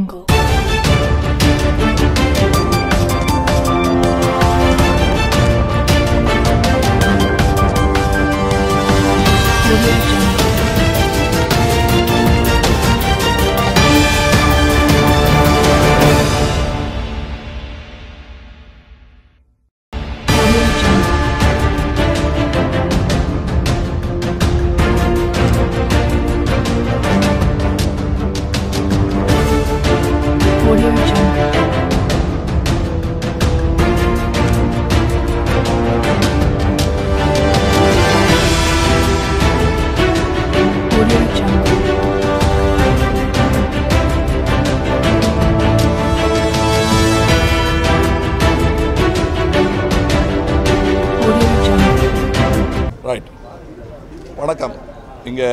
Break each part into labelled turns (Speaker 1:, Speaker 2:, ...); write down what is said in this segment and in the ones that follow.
Speaker 1: jungle. Audio jungle. Audio jungle. Audio jungle. Audio jungle. Audio jungle.
Speaker 2: Right வணக்கம் இங்கே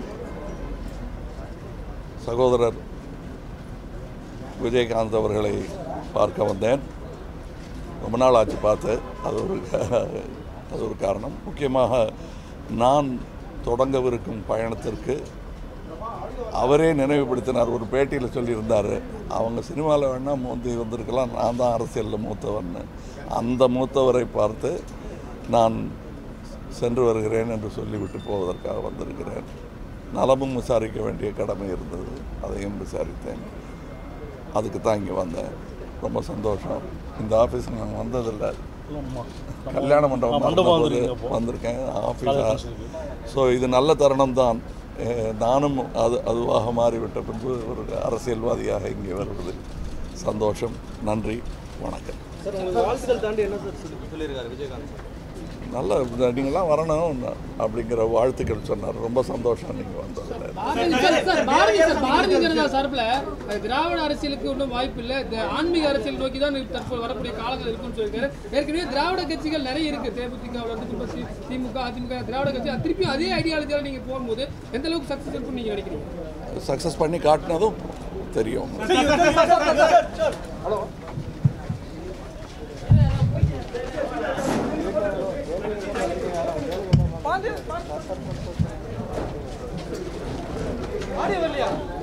Speaker 2: சகோதரர் விஜயகாந்த் அவர்களை பார்க்க வந்தேன் ரொம்ப நாள் ஆச்சு பார்த்து அது ஒரு அது ஒரு காரணம் முக்கியமாக நான் தொடங்கவிருக்கும் பயணத்திற்கு அவரே நினைவுபடுத்தினார் ஒரு பேட்டியில் சொல்லியிருந்தார் அவங்க சினிமாவில் வேணால் மூந்தி வந்திருக்கலாம் நான் தான் அரசியலில் மூத்தவன்னு அந்த மூத்தவரை பார்த்து நான் சென்று வருகிறேன் என்று சொல்லிவிட்டு போவதற்காக வந்திருக்கிறேன் நலமும் விசாரிக்க வேண்டிய கடமை இருந்தது அதையும் விசாரித்தேன் அதுக்கு தான் இங்கே வந்தேன் ரொம்ப சந்தோஷம் இந்த ஆஃபீஸ் நான் வந்ததில்லை கல்யாண மண்டபம்
Speaker 3: மண்டபம்
Speaker 2: வந்தபோது
Speaker 3: வந்திருக்கீங்க அப்போ.
Speaker 2: வந்திருக்கேன் ஆஃபீஸாக ஸோ இது நல்ல தருணம் தான் அஹ் நானும் அது அதுவாக மாறிவிட்ட பின்பு ஒரு அரசியல்வாதியாக இங்கே வருவது சந்தோஷம் நன்றி வணக்கம்
Speaker 3: சார் உங்களுக்கு வாழ்த்துக்கள் தாண்டி என்ன சார் சொல்லி சொல்லியிருக்காரு விஜயகாந்த் சார்
Speaker 2: நல்ல நீங்களாம் வரணும் அப்படிங்கிற வாழ்த்துக்கள் சொன்னார் ரொம்ப சந்தோஷம் நீங்கள் வந்ததில்
Speaker 4: Bharathi sir, sir, Bharathi sir, Bharatiya Janata சார்பில் அஹ், திராவிட அரசியலுக்கு ஒன்றும் வாய்ப்பு இல்லை இந்த ஆன்மீக அரசியல் நோக்கி தான் தற்போது வரக்கூடிய காலங்கள் இருக்குன்னு சொல்லியிருக்காரு ஏற்கனவே திராவிட கட்சிகள் நிறைய இருக்கு தேமுதிக இருந்து இப்ப தி- திமுக அதிமுக திராவிட கட்சி அது திருப்பி அதே ஐடியாலஜியால நீங்க போகும்போது எந்த அளவுக்கு சக்சஸ் இருக்கும்னு நீங்க நினைக்கிறீங்க
Speaker 2: சக்ஸஸ் பண்ணி காட்டினதும் தெரியும்
Speaker 3: ஆடியோ வரலையா